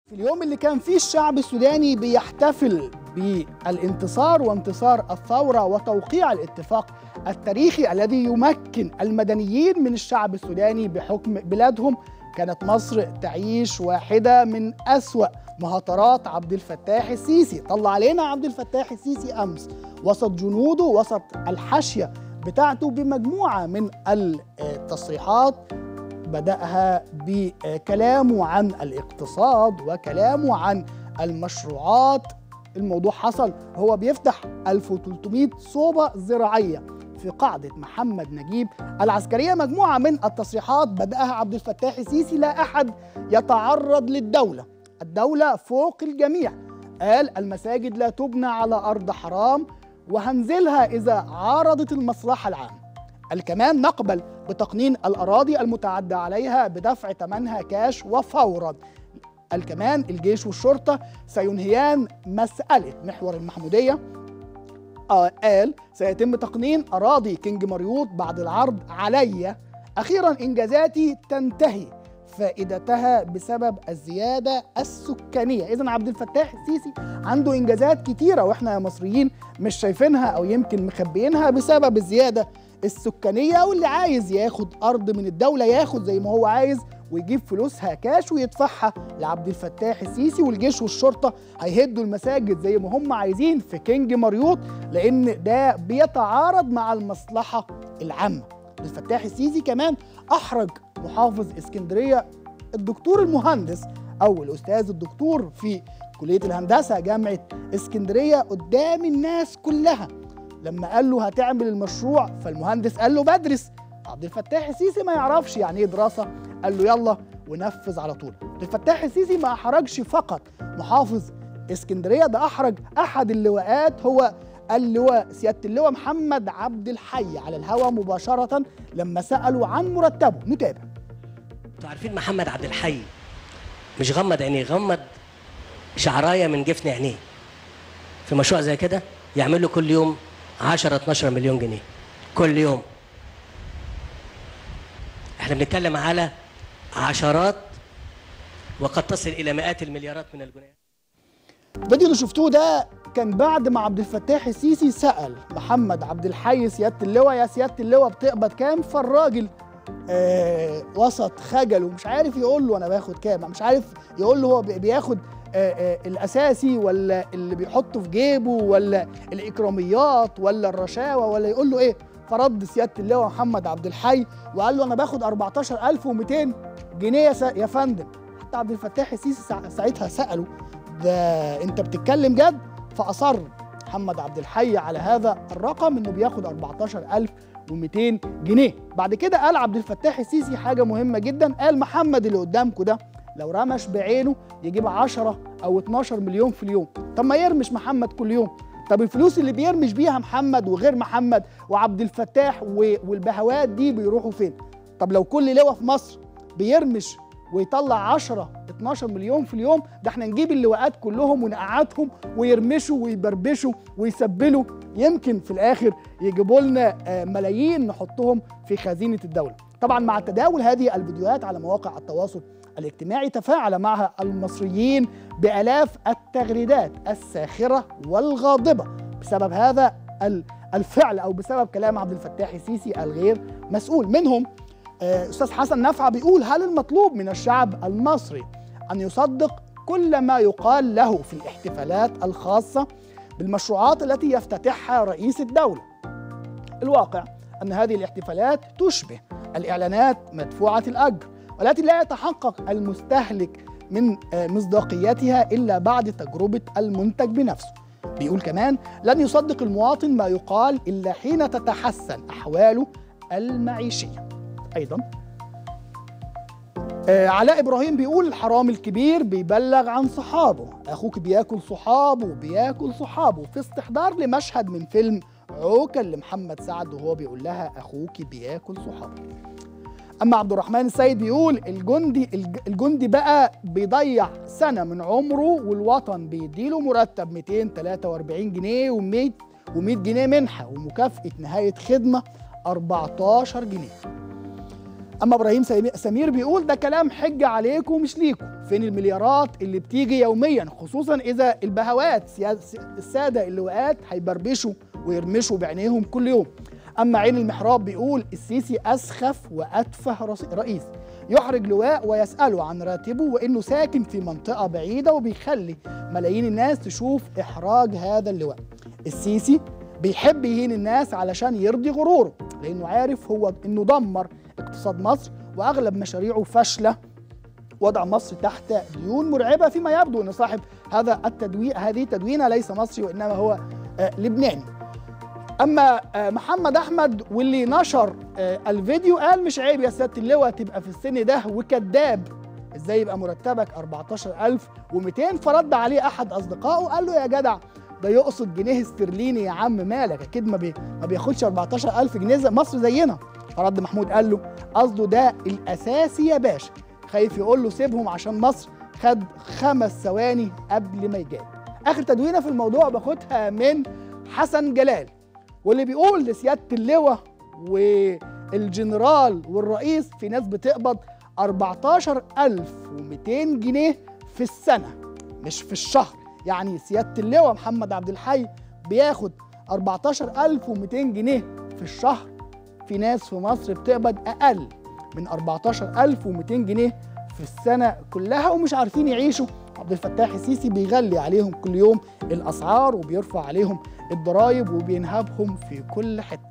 في اليوم اللي كان فيه الشعب السوداني بيحتفل بالانتصار وانتصار الثورة وتوقيع الاتفاق التاريخي الذي يمكن المدنيين من الشعب السوداني بحكم بلادهم كانت مصر تعيش واحدة من أسوأ مهاترات عبد الفتاح السيسي طلع علينا عبد الفتاح السيسي أمس وسط جنوده وسط الحاشية بتاعته بمجموعة من التصريحات بدأها بكلامه عن الاقتصاد وكلامه عن المشروعات الموضوع حصل هو بيفتح 1300 صوبة زراعية في قاعدة محمد نجيب العسكرية مجموعة من التصريحات بدأها عبد الفتاح السيسي لا أحد يتعرض للدولة الدولة فوق الجميع قال المساجد لا تبنى على أرض حرام وهنزلها إذا عارضت المصلحة العامة الكمان نقبل بتقنين الأراضي المتعدى عليها بدفع ثمنها كاش وفورا الكمان الجيش والشرطة سينهيان مسألة محور المحمودية آه قال سيتم تقنين أراضي كينج مريوط بعد العرض علي أخيرا إنجازاتي تنتهي فائدتها بسبب الزيادة السكانية إذا عبد الفتاح السيسي عنده إنجازات كتيرة وإحنا يا مصريين مش شايفينها أو يمكن مخبيينها بسبب الزيادة السكانية واللي عايز ياخد أرض من الدولة ياخد زي ما هو عايز ويجيب فلوسها كاش ويدفعها لعبد الفتاح السيسي والجيش والشرطة هيهدوا المساجد زي ما هم عايزين في كينج مريوط لأن ده بيتعارض مع المصلحة العامة عبد الفتاح السيسي كمان أحرج محافظ اسكندرية الدكتور المهندس أو الأستاذ الدكتور في كلية الهندسة جامعة اسكندرية قدام الناس كلها لما قال له هتعمل المشروع فالمهندس قال له بدرس عبد الفتاح السيسي ما يعرفش يعني ايه دراسه قال له يلا ونفذ على طول عبد الفتاح السيسي ما احرجش فقط محافظ اسكندريه ده احرج احد اللواءات هو اللواء سياده اللواء محمد عبد الحي على الهواء مباشره لما سالوا عن مرتبه نتابع انتوا عارفين محمد عبد الحي مش غمض عينيه غمض شعرايه من جفن عينيه في مشروع زي كده يعمل له كل يوم 10 12 مليون جنيه كل يوم احنا بنتكلم على عشرات وقد تصل الى مئات المليارات من الجنيهات الفيديو اللي شفتوه ده كان بعد ما عبد الفتاح السيسي سأل محمد عبد الحي سيادة اللواء يا سيادة اللواء بتقبض كام فالراجل آه وسط خجل ومش عارف يقول له انا باخد كام مش عارف يقول له هو بياخد آه آه الاساسي ولا اللي بيحطه في جيبه ولا الاكراميات ولا الرشاوى ولا يقول له ايه فرد سياده اللواء محمد عبد الحي وقال له انا باخد 14200 جنيه يا فندم حتى عبد الفتاح السيسي ساعتها ساله ده انت بتتكلم جد فاصر محمد عبد الحي على هذا الرقم انه بياخد 14200 جنيه بعد كده قال عبد الفتاح السيسي حاجه مهمه جدا قال محمد اللي قدامكم ده لو رمش بعينه يجيب 10 او 12 مليون في اليوم طب ما يرمش محمد كل يوم طب الفلوس اللي بيرمش بيها محمد وغير محمد وعبد الفتاح والبهوات دي بيروحوا فين طب لو كل لواء في مصر بيرمش ويطلع 10 12 مليون في اليوم ده احنا نجيب اللواءات كلهم ونقعدهم ويرمشوا ويبربشوا ويسبلوا يمكن في الاخر يجيبوا لنا ملايين نحطهم في خزينه الدوله طبعا مع تداول هذه الفيديوهات على مواقع التواصل الاجتماعي تفاعل معها المصريين بالاف التغريدات الساخره والغاضبه بسبب هذا الفعل او بسبب كلام عبد الفتاح السيسي الغير مسؤول منهم استاذ حسن نفعه بيقول هل المطلوب من الشعب المصري ان يصدق كل ما يقال له في الاحتفالات الخاصه بالمشروعات التي يفتتحها رئيس الدوله الواقع ان هذه الاحتفالات تشبه الاعلانات مدفوعه الاجر والتي لا يتحقق المستهلك من مصداقيتها الا بعد تجربه المنتج بنفسه. بيقول كمان لن يصدق المواطن ما يقال الا حين تتحسن احواله المعيشيه. ايضا علاء ابراهيم بيقول الحرام الكبير بيبلغ عن صحابه، اخوك بياكل صحابه بياكل صحابه في استحضار لمشهد من فيلم عوكل لمحمد سعد وهو بيقول لها اخوك بياكل صحابه. اما عبد الرحمن السيد بيقول الجندي الجندي بقى بيضيع سنه من عمره والوطن بيديله مرتب 243 جنيه و100 و100 جنيه منحه ومكافاه نهايه خدمه 14 جنيه اما ابراهيم سمي- سمير بيقول ده كلام حجه عليكم مش ليكم فين المليارات اللي بتيجي يوميا خصوصا اذا البهوات سياس- الساده اللواءات هيبربشوا ويرمشوا بعينيهم كل يوم اما عين المحراب بيقول السيسي اسخف واتفه رس- رئيس يحرج لواء ويساله عن راتبه وانه ساكن في منطقه بعيده وبيخلي ملايين الناس تشوف احراج هذا اللواء السيسي بيحب يهين الناس علشان يرضي غروره لانه عارف هو انه دمر اقتصاد مصر واغلب مشاريعه فاشله وضع مصر تحت ديون مرعبه فيما يبدو ان صاحب هذا التدوين هذه التدوينه ليس مصري وانما هو آه، لبناني. اما آه، محمد احمد واللي نشر آه، الفيديو قال مش عيب يا سياده اللواء تبقى في السن ده وكذاب ازاي يبقى مرتبك 14200 فرد عليه احد اصدقائه قال له يا جدع ده يقصد جنيه استرليني يا عم مالك اكيد ما, بي ما بياخدش 14000 جنيه زي مصر زينا فرد محمود قال له قصده ده الاساسي يا باشا خايف يقول له سيبهم عشان مصر خد خمس ثواني قبل ما يجاوب اخر تدوينه في الموضوع باخدها من حسن جلال واللي بيقول لسياده اللواء والجنرال والرئيس في ناس بتقبض 14200 جنيه في السنه مش في الشهر يعني سياده اللواء محمد عبد الحي بياخد 14200 جنيه في الشهر في ناس في مصر بتقبض اقل من 14200 جنيه في السنه كلها ومش عارفين يعيشوا عبد الفتاح السيسي بيغلي عليهم كل يوم الاسعار وبيرفع عليهم الضرايب وبينهبهم في كل حته